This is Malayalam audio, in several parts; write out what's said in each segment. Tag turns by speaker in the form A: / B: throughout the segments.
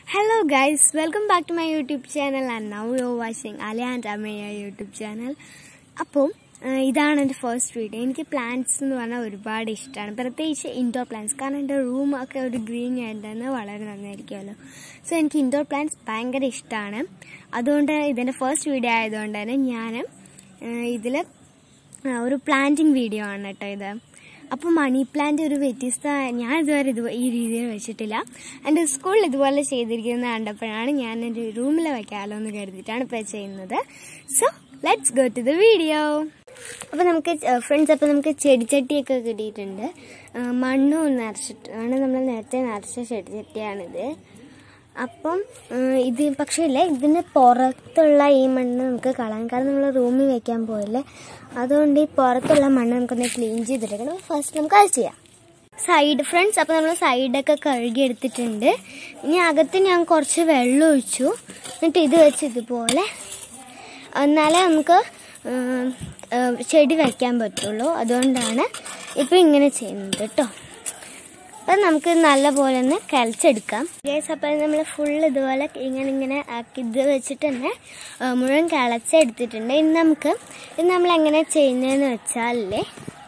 A: Hello guys, welcome back to my YouTube channel and now you're watching Alia and Amaya YouTube channel. അപ്പോൾ ഏഹ്, ഇതാണ് എൻ്റെ ഫസ്റ്റ് വീഡിയോ എനിക്ക് പ്ലാന്റ്സ് എന്ന് പറഞ്ഞാൽ ഒരുപാട് ഇഷ്ടമാണ് പ്രത്യേകിച്ച് ഇൻഡോർ പ്ലാന്റ്സ് കാരണം എൻ്റെ റൂമൊക്കെ ഒരു ഗ്രീൻ ആയിട്ടുണ്ടെന്ന് വളരെ നന്നായിരിക്കുമല്ലോ സോ എനിക്ക് ഇൻഡോർ പ്ലാന്റ്സ് ഭയങ്കര ഇഷ്ടമാണ് അതുകൊണ്ട് ഇതെൻ്റെ ഫസ്റ്റ് വീഡിയോ ആയതുകൊണ്ട് തന്നെ ഞാൻ ഇതിൽ ഒരു പ്ലാന്റിങ് വീഡിയോ ആണ് കേട്ടോ ഇത് അപ്പോൾ മണി പ്ലാന്റ് ഒരു വ്യത്യസ്ത ഞാൻ ഇതുവരെ ഇത് ഈ രീതിയിൽ വെച്ചിട്ടില്ല എൻ്റെ സ്കൂളിൽ ഇതുപോലെ ചെയ്തിരിക്കുന്നത് കണ്ടപ്പോഴാണ് ഞാൻ എൻ്റെ റൂമിൽ വെക്കാമല്ലോ എന്ന് കരുതിയിട്ടാണ് ഇപ്പോൾ ചെയ്യുന്നത് so let's go to the video അപ്പോൾ നമുക്ക് ഫ്രണ്ട്സ് അപ്പോൾ നമുക്ക് ചെടിച്ചട്ടിയൊക്കെ കിട്ടിയിട്ടുണ്ട് ആ, മണ്ണും നിറച്ചിട്ടാണ് നമ്മൾ നേരത്തെ നിറച്ച ചെടിച്ചട്ടിയാണിത് അപ്പം ഉം, ഇത് പക്ഷേ ഇല്ലേ ഇതിന് പുറത്തുള്ള ഈ മണ്ണ് നമുക്ക് കളയാൻ കാരണം നമ്മൾ റൂമിൽ വെക്കാൻ പോയില്ലേ അതുകൊണ്ട് ഈ പുറത്തുള്ള മണ്ണ് നമുക്കൊന്ന് ക്ലീൻ ചെയ്തെടുക്കണം ഫസ്റ്റ് നമുക്ക് അത് ചെയ്യാം സൈഡ് ഫ്രണ്ട്സ് അപ്പോൾ നമ്മൾ സൈഡൊക്കെ കഴുകി എടുത്തിട്ടുണ്ട് ഇനി അകത്ത് ഞാൻ കുറച്ച് വെള്ളം ഒഴിച്ചു എന്നിട്ട് ഇത് വെച്ച് ഇതുപോലെ എന്നാലേ നമുക്ക് ഉം, ഉം, ചെടി വയ്ക്കാൻ പറ്റുള്ളൂ അതുകൊണ്ടാണ് ഇപ്പം ഇങ്ങനെ ചെയ്യുന്നത് കേട്ടോ അപ്പം നമുക്ക് നല്ലപോലെ ഒന്ന് കിളച്ചെടുക്കാം ഗ്യാസ് അപ്പം നമ്മൾ ഫുൾ ഇതുപോലെ ഇങ്ങനെ ഇങ്ങനെ ആക്കി ഇത് വെച്ചിട്ട് തന്നെ ആ, മുഴുവൻ കിളച്ചെടുത്തിട്ടുണ്ട് ഇനി നമുക്ക് ഇത് നമ്മൾ എങ്ങനെ ചെയ്യുന്നതെന്ന് വെച്ചാലേ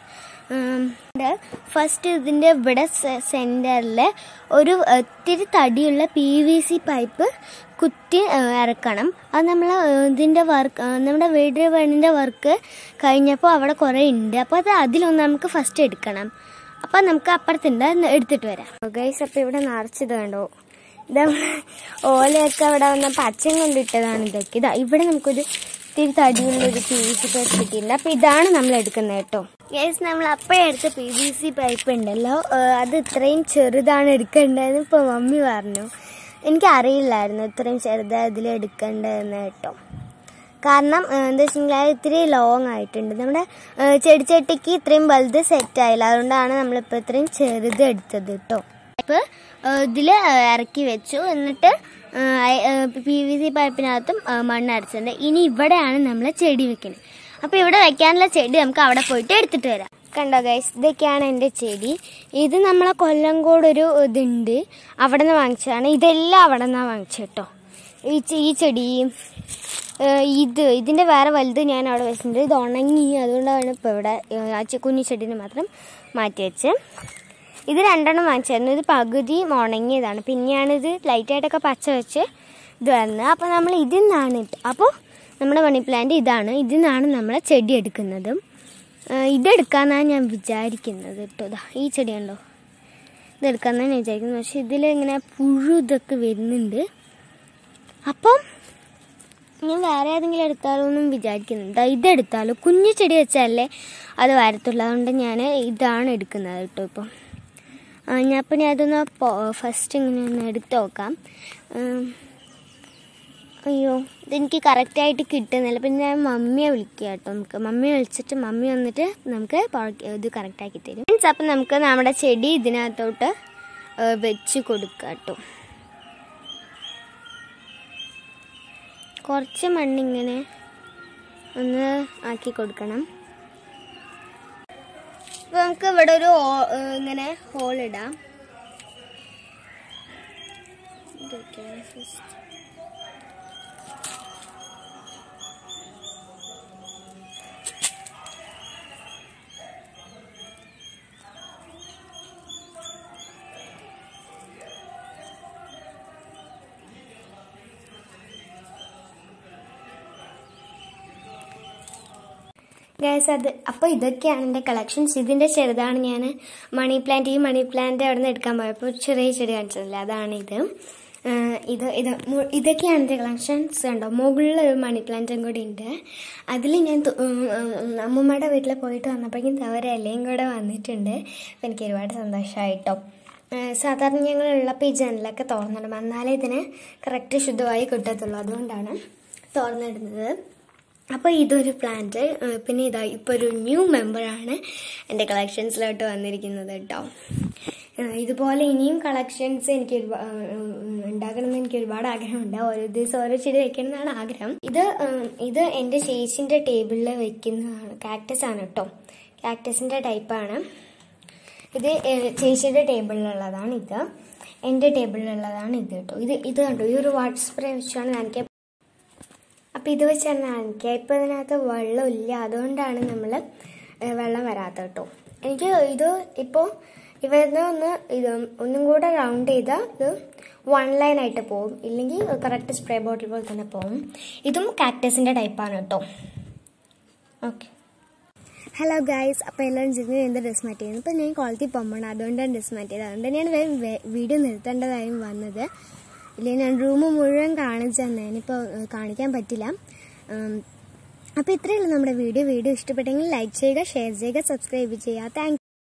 A: ഫസ്റ്റ് ഇതിൻ്റെ ഇവിടെ സെൻറ്ററിൽ ഒരു ഒത്തിരി തടിയുള്ള പി വി സി പൈപ്പ് കുത്തി ആ, ഇറക്കണം അത് നമ്മൾ ഇതിൻ്റെ വർക്ക് നമ്മുടെ വീട് പണിൻ്റെ വർക്ക് കഴിഞ്ഞപ്പോൾ അവിടെ കുറേ ഉണ്ട് അപ്പോൾ അത് അതിലൊന്ന് നമുക്ക് ഫസ്റ്റ് എടുക്കണം അപ്പം നമുക്ക് അപ്പുറത്തുണ്ട് അത് എടുത്തിട്ട് വരാം ഗൈസ് അപ്പം ഇവിടെ നിറച്ചത് കണ്ടോ ഇത് ഓലയൊക്കെ അവിടെ വന്ന പച്ചയും കൊണ്ടിട്ടതാണ് ഇതൊക്കെ ഇതാ ഇവിടെ നമുക്കൊരു ഇത്തിരി തടിയുള്ള ഒരു പി വി സി പൈപ്പ് കിട്ടിയില്ല അപ്പം ഇതാണ് നമ്മൾ എടുക്കുന്നത് കേട്ടോ ഗൈസ് നമ്മൾ അപ്പോഴേ എടുത്ത പി വി സി പൈപ്പ് ഉണ്ടല്ലോ ഏഹ് അത് ഇത്രയും ചെറുതാണ് എടുക്കേണ്ടതെന്ന് ഇപ്പോൾ മമ്മി പറഞ്ഞു എനിക്ക് അറിയില്ലായിരുന്നു ഇത്രയും ചെറുതാണ് ഇതിൽ എടുക്കേണ്ടതെന്ന് കേട്ടോ കാരണം ഏഹ്, എന്താ വെച്ചെങ്കിൽ അത് ഇത്തിരി ലോങ് ആയിട്ടുണ്ട് നമ്മുടെ ഏഹ്, ചെടിച്ചട്ടിക്ക് ഇത്രയും വലുത് സെറ്റ് ആയില്ല അതുകൊണ്ടാണ് നമ്മളിപ്പോൾ ഇത്രയും ചെറുത് എടുത്തത് കേട്ടോ പൈപ്പ് ഇതിൽ ഇറക്കി വെച്ചു എന്നിട്ട് പി വി സി പൈപ്പിനകത്തും ഏഹ്, മണ്ണ് അടച്ചിട്ടുണ്ട് ഇനി ഇവിടെയാണ് നമ്മൾ ചെടി വെക്കുന്നത് അപ്പോൾ ഇവിടെ വെക്കാനുള്ള ചെടി നമുക്ക് അവിടെ പോയിട്ട് എടുത്തിട്ട് വരാം കണ്ടോ ഗൈസ് ഇതൊക്കെയാണ് എൻ്റെ ചെടി ഇത് നമ്മളെ കൊല്ലംകോട് ഒരു ഇതുണ്ട് അവിടെ നിന്ന് വാങ്ങിച്ചതാണ് ഇതെല്ലാം അവിടെ നിന്നാണ് വാങ്ങിച്ചത് കേട്ടോ ഈ ചെ- ഈ ചെടിയും ഏഹ് ഇത് ഇതിൻ്റെ വേറെ വലുത് ഞാൻ അവിടെ വെച്ചിട്ടുണ്ട് ഇത് ഉണങ്ങി അതുകൊണ്ടാണ് ഇപ്പോൾ ഇവിടെ ഏഹ് ആ ചെ- കുഞ്ഞു ചെടീനെ മാത്രം മാറ്റി വെച്ച് ഇത് രണ്ടെണ്ണം വാങ്ങിച്ചായിരുന്നു ഇത് പകുതി ഉണങ്ങിയതാണ് പിന്നെയാണ് ഇത് ലൈറ്റായിട്ടൊക്കെ പച്ച വെച്ച് ഇത് വരുന്നത് അപ്പോൾ നമ്മൾ ഇതിൽ നിന്നാണ് ഇട്ട് അപ്പോൾ നമ്മുടെ മണി പ്ലാന്റ് ഇതാണ് ഇതിൽ നിന്നാണ് നമ്മൾ ചെടി എടുക്കുന്നത് ഏഹ് ഇതെടുക്കാമെന്നാണ് ഞാൻ വിചാരിക്കുന്നത് കേട്ടോ ദാ ഈ ചെടി ഉണ്ടോ ഇതെടുക്കാമെന്നാണ് ഞാൻ വിചാരിക്കുന്നത് പക്ഷെ ഇതിലിങ്ങനെ പുഴു ഇതൊക്കെ വരുന്നുണ്ട് അപ്പം ഞാൻ വേറെ ഏതെങ്കിലും എടുത്താലോ എന്നും വിചാരിക്കുന്നുണ്ട് ദാ ഇതെടുത്താലോ കുഞ്ഞു ചെടി വെച്ചാലേ അത് വരത്തുള്ളൂ അതുകൊണ്ട് ഞാൻ ഇതാണ് എടുക്കുന്നത് കേട്ടോ ഇപ്പം ആ, ഞാൻ അപ്പം ഞാൻ അതൊന്ന് ഫസ്റ്റ് ഇങ്ങനെ ഒന്ന് എടുത്ത് നോക്കാം ഉം. അയ്യോ ഇതെനിക്ക് കറക്റ്റായിട്ട് കിട്ടുന്നില്ല പിന്നെ ഞാൻ മമ്മിയെ വിളിക്കുക കേട്ടോ നമുക്ക് മമ്മിയെ വിളിച്ചിട്ട് മമ്മി വന്നിട്ട് നമുക്ക് പുറ- ഇത് കറക്റ്റാക്കി തരും മീൻസ് അപ്പം നമുക്ക് നമ്മുടെ ചെടി ഇതിനകത്തോട്ട് ഏ, വെച്ച് കൊടുക്കാം കേട്ടോ കുറച്ച് മണ്ണിങ്ങനെ ഒന്ന് ആക്കി കൊടുക്കണം അപ്പൊ നമുക്ക് ഇവിടെ ഒരു ഹോ- ഏഹ് ഇങ്ങനെ ഹോൾ ഇടാം ഇതൊക്കെയാണ് first. ഗൈസ് അത് അപ്പോൾ ഇതൊക്കെയാണ് എൻ്റെ കളക്ഷൻസ് ഇതിൻ്റെ ചെറുതാണ് ഞാൻ മണി പ്ലാന്റ് ഈ മണി പ്ലാന്റ് അവിടെ നിന്ന് എടുക്കാൻ പോയപ്പോൾ ചെറിയ ചെടി കാണിച്ചതല്ലേ അതാണ് ഇത് ആഹ് ഇത് ഇത് മു- ഇതൊക്കെയാണ് എൻ്റെ കളക്ഷൻസ് കണ്ടോ മുകളിൽ ഒരു മണി പ്ലാന്റും കൂടി ഉണ്ട് അതിൽ ഞാൻ തു- ഉം, ഉം, അമ്മൂമ്മയുടെ വീട്ടിൽ പോയിട്ട് വന്നപ്പോഴേക്കും തവര ഇലയും കൂടെ വന്നിട്ടുണ്ട് അപ്പോൾ എനിക്ക് ഒരുപാട് സന്തോഷമായിട്ടോ ആഹ് സാധാരണ ഞങ്ങളുള്ളപ്പോൾ ഈ ജനലൊക്കെ തുറന്നിടും എന്നാലേ ഇതിന് കറക്റ്റ് ശുദ്ധമായി കിട്ടത്തുള്ളൂ അതുകൊണ്ടാണ് തുറന്നിടുന്നത് അപ്പോൾ ഇതൊരു പ്ലാന്റ് ഏഹ് പിന്നെ ഇതാ ഇപ്പോൾ ഒരു ന്യൂ മെമ്പറാണ് എൻ്റെ കളക്ഷൻസിലോട്ട് വന്നിരിക്കുന്നത് കേട്ടോ ഏഹ് ഇതുപോലെ ഇനിയും കളക്ഷൻസ് എനിക്ക് ഒരുപാ- ഏഹ് ഉണ്ടാക്കണമെന്ന് എനിക്ക് ഒരുപാട് ആഗ്രഹമുണ്ട് ഓരോ ദിവസം ഓരോ ചെടി വെക്കണം എന്നാണ് ആഗ്രഹം ഇത് ഏഹ് ഇത് എൻ്റെ ചേച്ചിൻ്റെ ടേബിളിൽ വെക്കുന്നതാണ് കാക്ടസ് ആണ് കേട്ടോ കാക്ടസിൻ്റെ ടൈപ്പാണ് ഇത് ഏഹ് ചേച്ചിയുടെ ടേബിളിലുള്ളതാണ് ഇത് എൻ്റെ ടേബിളിലുള്ളതാണ് ഇത് കേട്ടോ ഇത് ഇത് കണ്ടോ ഈ ഒരു വാട്ടർ സ്പ്രേ വെച്ചാണ് നനയ്ക്കാൻ അപ്പം ഇത് വെച്ചാണ് നനയ്ക്കുക ഇപ്പം ഇതിനകത്ത് വെള്ളമില്ല അതുകൊണ്ടാണ് നമ്മൾ വെള്ളം വരാത്തത് കേട്ടോ എനിക്ക് ഇത് ഇപ്പോൾ ഇവരുന്ന് ഒന്ന് ഇത് ഒന്നും കൂടെ റൗണ്ട് ചെയ്താൽ ഇത് വൺ ലൈൻ ആയിട്ട് പോകും ഇല്ലെങ്കിൽ കറക്റ്റ് സ്പ്രേ ബോട്ടിൽ പോലെ തന്നെ പോകും ഇതും കാക്ടസിൻ്റെ ടൈപ്പാണ് കേട്ടോ ഓക്കെ ഹലോ ഗൈസ് അപ്പോൾ എല്ലാവരും ജിഗ്നി എന്ത് ഡ്രസ് മാറ്റി ചെയ്യുന്നത് ഇപ്പോൾ ഞാൻ ക്വാളിറ്റി പോകണം അതുകൊണ്ടാണ് ഡ്രസ് മാറ്റിയത് അതുകൊണ്ട് തന്നെയാണ് വേഗം വേ- വീഡിയോ നിർത്തേണ്ടതായും വന്നത് ഇല്ലെങ്കിൽ ഞാൻ റൂം മുഴുവൻ കാണിച്ചു തന്നെ ഇനിയിപ്പോൾ ഏഹ്, കാണിക്കാൻ പറ്റില്ല ഉം, അപ്പോൾ ഇത്രയേ ഉള്ളൂ നമ്മുടെ വീഡിയോ വീഡിയോ ഇഷ്ടപ്പെട്ടെങ്കിൽ ലൈക്ക് ചെയ്യുക ഷെയർ ചെയ്യുക സബ്സ്ക്രൈബ് ചെയ്യുക താങ്ക്